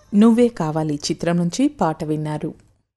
నువ్వే కావాలి చిత్రం నుంచి పాట విన్నారు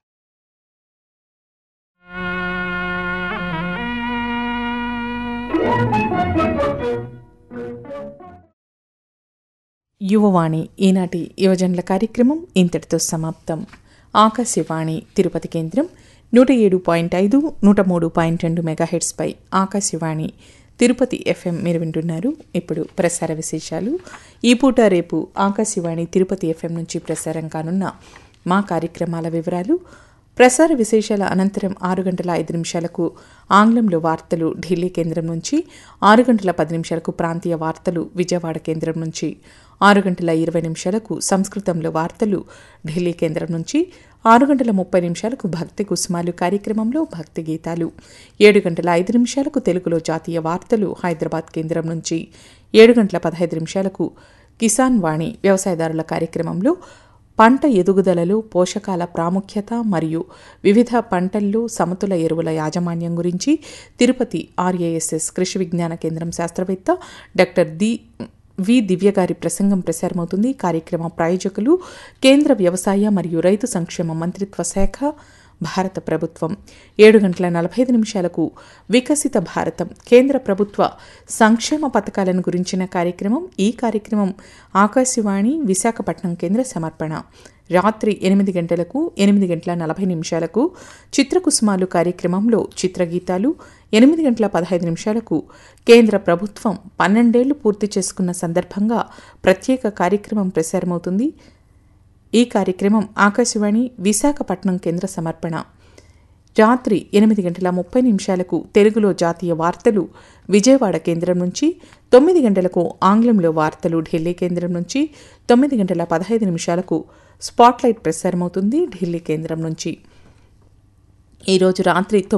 యువవాణి ఈనాటి యువజనుల కార్యక్రమం ఇంతటితో సమాప్తం ఆకాశవాణి తిరుపతి కేంద్రం నూట ఏడు పాయింట్ ఐదు నూట మూడు పాయింట్ రెండు మెగాహెడ్స్పై ఆకాశవాణి తిరుపతి ఎఫ్ఎం మీరు వింటున్నారు ఇప్పుడు ప్రసార విశేషాలు ఈ పూట రేపు ఆకాశవాణి తిరుపతి ఎఫ్ఎం నుంచి ప్రసారం కానున్న మా కార్యక్రమాల వివరాలు ప్రసార విశేషాల అనంతరం ఆరు గంటల ఐదు నిమిషాలకు ఆంగ్లంలో వార్తలు ఢిల్లీ కేంద్రం నుంచి ఆరు గంటల పది నిమిషాలకు ప్రాంతీయ వార్తలు విజయవాడ కేంద్రం నుంచి ఆరు గంటల ఇరవై నిమిషాలకు సంస్కృతంలో వార్తలు ఢిల్లీ కేంద్రం నుంచి ఆరు గంటల ముప్పై నిమిషాలకు భక్తి కుసుమాలు కార్యక్రమంలో భక్తి గీతాలు ఏడు గంటల ఐదు నిమిషాలకు తెలుగులో జాతీయ వార్తలు హైదరాబాద్ కేంద్రం నుంచి ఏడు గంటల పదహైదు నిమిషాలకు కిసాన్ వాణి వ్యవసాయదారుల కార్యక్రమంలో పంట ఎదుగుదలలో పోషకాల ప్రాముఖ్యత మరియు వివిధ పంటల్లో సమతుల ఎరువుల యాజమాన్యం గురించి తిరుపతి ఆర్ఏఎస్ఎస్ కృషి విజ్ఞాన కేంద్రం శాస్త్రవేత్త డాక్టర్ ది వి దివ్య గారి ప్రసంగం ప్రసారమవుతుంది కార్యక్రమ ప్రాయోజకులు కేంద్ర వ్యవసాయ మరియు రైతు సంక్షేమ మంత్రిత్వ శాఖ భారత ప్రభుత్వం ఏడు గంటల నలభై ఐదు నిమిషాలకు వికసిత భారతం కేంద్ర ప్రభుత్వ సంక్షేమ పథకాలను గురించిన కార్యక్రమం ఈ కార్యక్రమం ఆకాశవాణి విశాఖపట్నం కేంద్ర సమర్పణ రాత్రి ఎనిమిది గంటలకు ఎనిమిది గంటల నలభై నిమిషాలకు చిత్రకుసుమాలు కార్యక్రమంలో చిత్రగీతాలు ఎనిమిది గంటల పదహైదు నిమిషాలకు కేంద్ర ప్రభుత్వం పన్నెండేళ్లు పూర్తి చేసుకున్న సందర్భంగా ప్రత్యేక కార్యక్రమం ప్రసారమవుతుంది ఈ కార్యక్రమం ఆకాశవాణి విశాఖపట్నం కేంద్ర సమర్పణ రాత్రి ఎనిమిది గంటల ముప్పై నిమిషాలకు తెలుగులో జాతీయ వార్తలు విజయవాడ కేంద్రం నుంచి తొమ్మిది గంటలకు ఆంగ్లంలో వార్తలు ఢిల్లీ కేంద్రం నుంచి తొమ్మిది గంటల పదహైదు నిమిషాలకు స్పాట్లైట్ ప్రసారమవుతుంది ఢిల్లీ కేంద్రం నుంచి ఈరోజు రాత్రి